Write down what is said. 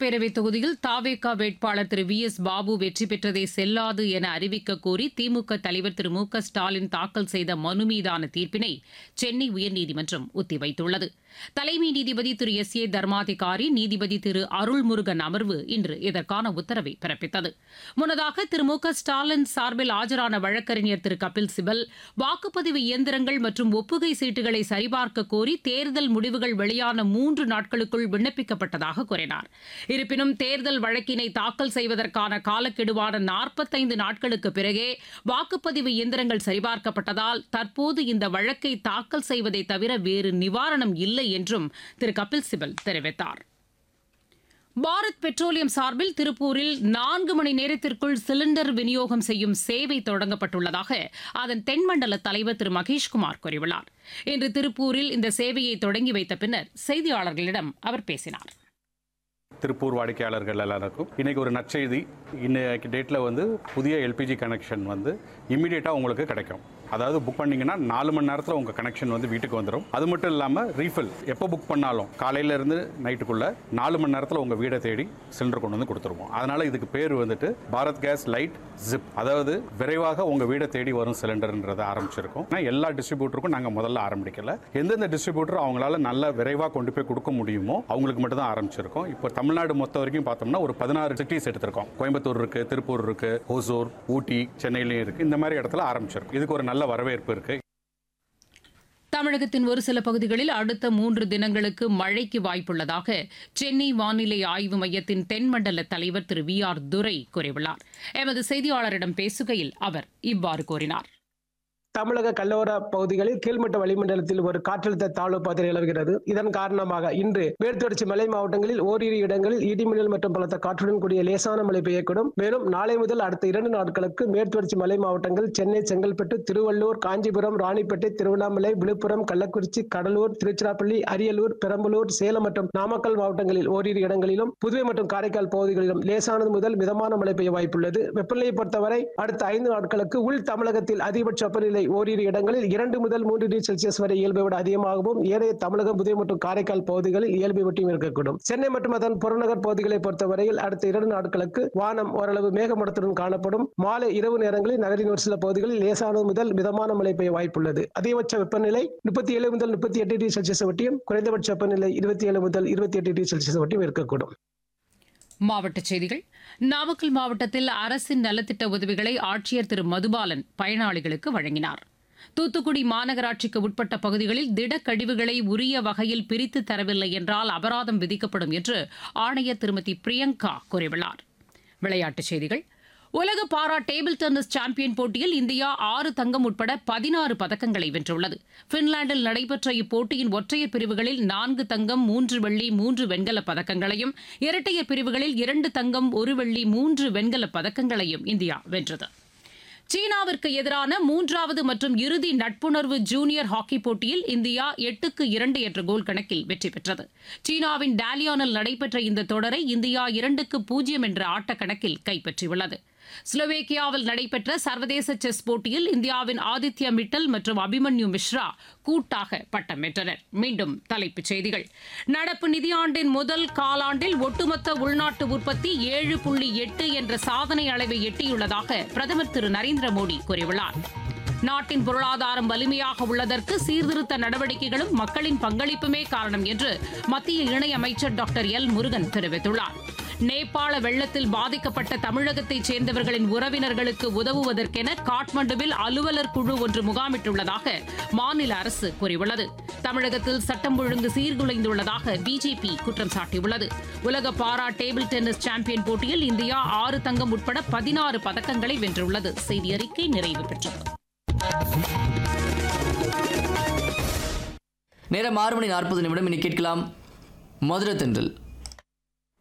சட்டப்பேரவை தொகுதியில் தாவேகா வேட்பாளர் திரு வி எஸ் பாபு வெற்றி பெற்றதே செல்லாது என அறிவிக்க கோரி திமுக தலைவர் திரு மு க ஸ்டாலின் தாக்கல் செய்த மனு மீதான தீர்ப்பினை சென்னை உயர்நீதிமன்றம் ஒத்திவைத்துள்ளது தலைமை நீதிபதி திரு எஸ் ஏ தர்மாதிகாரி நீதிபதி திரு அருள்முருகன் அமர்வு இன்று இதற்கான உத்தரவை பிறப்பித்தது முன்னதாக திரு மு க ஸ்டாலின் சார்பில் ஆஜரான வழக்கறிஞர் திரு கபில் சிபல் வாக்குப்பதிவு இயந்திரங்கள் மற்றும் ஒப்புகை சீட்டுகளை சரிபார்க்க கோரி தேர்தல் முடிவுகள் வெளியான மூன்று நாட்களுக்குள் விண்ணப்பிக்கப்பட்டதாக கூறினார் இருப்பினும் தேர்தல் வழக்கினை தாக்கல் செய்வதற்கான காலக்கெடுவான நாற்பத்தைந்து நாட்களுக்கு பிறகே வாக்குப்பதிவு இயந்திரங்கள் சரிபார்க்கப்பட்டதால் தற்போது இந்த வழக்கை தாக்கல் செய்வதை தவிர வேறு நிவாரணம் இல்லை என்றும் திரு கபில் சிபல் தெரிவித்தார் பாரத் பெட்ரோலியம் சார்பில் திருப்பூரில் நான்கு மணி நேரத்திற்குள் சிலிண்டர் விநியோகம் செய்யும் சேவை தொடங்கப்பட்டுள்ளதாக அதன் தென்மண்டல தலைவர் திரு மகேஷ்குமார் கூறியுள்ளார் இன்று திருப்பூரில் இந்த சேவையை தொடங்கி வைத்த பின்னர் செய்தியாளர்களிடம் அவர் பேசினார் திருப்பூர் வாடிக்கையாளர்கள் எல்லாருக்கும் இன்றைக்கி ஒரு நற்செய்தி இன்னைக்கு டேட்டில் வந்து புதிய எல்பிஜி கனெக்ஷன் வந்து இம்மிடியேட்டாக உங்களுக்கு கிடைக்கும் அதாவது புக் பண்ணீங்கன்னா நாலு மணி நேரத்தில் உங்கள் கனெக்ஷன் வந்து வீட்டுக்கு வந்துடும் அது மட்டும் இல்லாமல் ரீஃபில் எப்போ புக் பண்ணாலும் காலையிலேருந்து நைட்டுக்குள்ளே நாலு மணி நேரத்தில் உங்கள் வீடை தேடி சிலிண்டர் கொண்டு வந்து கொடுத்துருவோம் அதனால் இதுக்கு பேர் வந்துட்டு பாரத் கேஸ் லைட் ஜிப் அதாவது விரைவாக உங்கள் வீடை தேடி வரும் சிலிண்டர்ன்றதை ஆரம்பிச்சிருக்கோம் ஆனால் எல்லா டிஸ்ட்ரிபியூட்டருக்கும் நாங்கள் முதல்ல ஆரம்பிக்கல எந்தெந்த டிஸ்ட்ரிபியூட்டர் அவங்களால நல்ல விரைவாக கொண்டு போய் கொடுக்க முடியுமோ அவங்களுக்கு மட்டும் தான் ஆரம்பிச்சிருக்கோம் இப்போ தமிழ்நாடு மொத்த வரைக்கும் பார்த்தோம்னா ஒரு பதினாறு சிட்டிஸ் எடுத்திருக்கோம் கோயம்புத்தூர் இருக்கு திருப்பூர் இருக்கு ஹோசூர் ஊட்டி சென்னையிலையும் இருக்கு இந்த மாதிரி இடத்துல ஆரம்பிச்சிருக்கோம் இதுக்கு ஒரு நல்ல வரவேற்பு இருக்கு தமிழகத்தின் ஒரு சில பகுதிகளில் அடுத்த மூன்று தினங்களுக்கு மழைக்கு வாய்ப்புள்ளதாக சென்னை வானிலை ஆய்வு மையத்தின் தென்மண்டல தலைவர் திரு வி ஆர் துரை கூறியுள்ளார் எமது செய்தியாளரிடம் பேசுகையில் அவர் இவ்வாறு கூறினார் தமிழக கல்லோர பகுதிகளில் கீழ்மட்ட வளிமண்டலத்தில் ஒரு காற்றழுத்த தாழ்வு பாதை நிலவுகிறது இதன் காரணமாக இன்று மேற்குத்தொடர்ச்சி மலை மாவட்டங்களில் ஓரிரு இடங்களில் இடிமின்னல் மற்றும் பலத்த காற்றுடன் கூடிய லேசான மழை பெய்யக்கூடும் மேலும் நாளை முதல் அடுத்த இரண்டு நாட்களுக்கு மேற்குத்தொடர்ச்சி மலை மாவட்டங்கள் சென்னை செங்கல்பட்டு திருவள்ளூர் காஞ்சிபுரம் ராணிப்பேட்டை திருவண்ணாமலை விழுப்புரம் கள்ளக்குறிச்சி கடலூர் திருச்சிராப்பள்ளி அரியலூர் பெரம்பலூர் சேலம் மற்றும் நாமக்கல் மாவட்டங்களில் ஓரிரு இடங்களிலும் புதுவை மற்றும் காரைக்கால் பகுதிகளிலும் லேசானது முதல் மிதமான மழை பெய்ய வாய்ப்புள்ளது வெப்பநிலையை பொறுத்தவரை அடுத்த ஐந்து நாட்களுக்கு உள் தமிழகத்தில் அதிகபட்ச வெப்பநிலை ஓரிரு இடங்களில் இரண்டு முதல் மூன்று டிகிரி செல்சியஸ் வரை இயல்பை விட அதிகமாகவும் ஏனைய தமிழகம் புதுவை மற்றும் காரைக்கால் பகுதிகளில் இயல்பை விட்டும் இருக்கக்கூடும் சென்னை மற்றும் அதன் புறநகர் பகுதிகளை பொறுத்தவரையில் அடுத்த இரண்டு நாட்களுக்கு வானம் ஓரளவு மேகமூட்டத்துடன் காணப்படும் மாலை இரவு நேரங்களில் நகரின் ஒரு சில பகுதிகளில் லேசானது முதல் மிதமான மழை பெய்ய வாய்ப்புள்ளது அதிகபட்ச வெப்பநிலை முப்பத்தி ஏழு முதல் முப்பத்தி எட்டு டிகிரி செல்சியஸ் வட்டியும் குறைந்தபட்ச வெப்பநிலை இருபத்தி ஏழு முதல் இருபத்தி எட்டு டிகிரி செல்சியஸ் வட்டியும் இருக்கக்கூடும் மாவட்டச் செய்திகள் நாமக்கல் மாவட்டத்தில் அரசின் நலத்திட்ட உதவிகளை ஆட்சியர் திரு மதுபாலன் பயனாளிகளுக்கு வழங்கினார் தூத்துக்குடி மாநகராட்சிக்கு உட்பட்ட பகுதிகளில் திடக்கழிவுகளை உரிய வகையில் பிரித்து தரவில்லை என்றால் அபராதம் விதிக்கப்படும் என்று ஆணையர் திருமதி பிரியங்கா கூறியுள்ளார் விளையாட்டுச் செய்திகள் உலக பாரா டேபிள் டென்னிஸ் சாம்பியன் போட்டியில் இந்தியா ஆறு தங்கம் உட்பட பதினாறு பதக்கங்களை வென்றுள்ளது பின்லாந்தில் நடைபெற்ற இப்போட்டியின் ஒற்றையர் பிரிவுகளில் நான்கு தங்கம் மூன்று வெள்ளி மூன்று வெண்கலப் பதக்கங்களையும் இரட்டையர் பிரிவுகளில் இரண்டு தங்கம் ஒரு வெள்ளி மூன்று வெண்கலப் பதக்கங்களையும் இந்தியா வென்றது சீனாவிற்கு எதிரான மூன்றாவது மற்றும் இறுதி நட்புணர்வு ஜூனியர் ஹாக்கி போட்டியில் இந்தியா எட்டுக்கு இரண்டு என்ற கோல் கணக்கில் வெற்றி பெற்றது சீனாவின் டாலியானில் நடைபெற்ற இந்த தொடரை இந்தியா இரண்டுக்கு பூஜ்ஜியம் என்ற ஆட்டக்கணக்கில் கைப்பற்றியுள்ளது ஸ்லோவேக்கியாவில் நடைபெற்ற சர்வதேச செஸ் போட்டியில் இந்தியாவின் ஆதித்யா மிட்டல் மற்றும் அபிமன்யு மிஸ்ரா கூட்டாக பட்டம் வென்றனர் மீண்டும் தலைப்புச் செய்திகள் நடப்பு நிதியாண்டின் முதல் காலாண்டில் ஒட்டுமொத்த உள்நாட்டு உற்பத்தி ஏழு புள்ளி எட்டு என்ற சாதனை அளவை எட்டியுள்ளதாக பிரதமர் திரு நரேந்திர மோடி கூறியுள்ளார் நாட்டின் பொருளாதாரம் வலிமையாக உள்ளதற்கு சீர்திருத்த நடவடிக்கைகளும் மக்களின் பங்களிப்புமே காரணம் என்று மத்திய இணையமைச்சர் டாக்டர் எல் முருகன் தெரிவித்துள்ளார் நேபாள வெள்ளத்தில் பாதிக்கப்பட்ட தமிழகத்தைச் சேர்ந்தவர்களின் உறவினர்களுக்கு உதவுவதற்கென காட்மண்டுவில் அலுவலர் குழு ஒன்று முகாமிட்டுள்ளதாக மாநில அரசு கூறியுள்ளது தமிழகத்தில் சட்டம் ஒழுங்கு சீர்குலைந்துள்ளதாக பிஜேபி குற்றம் சாட்டியுள்ளது உலக பாரா டேபிள் டென்னிஸ் சாம்பியன் போட்டியில் இந்தியா ஆறு தங்கம் உட்பட பதினாறு பதக்கங்களை வென்றுள்ளது செய்தி அறிக்கை நிறைவு பெற்றது நேரம் ஆறு மணி நாற்பது நிமிடம் இனி கேட்கலாம் மதுரை தென்றல்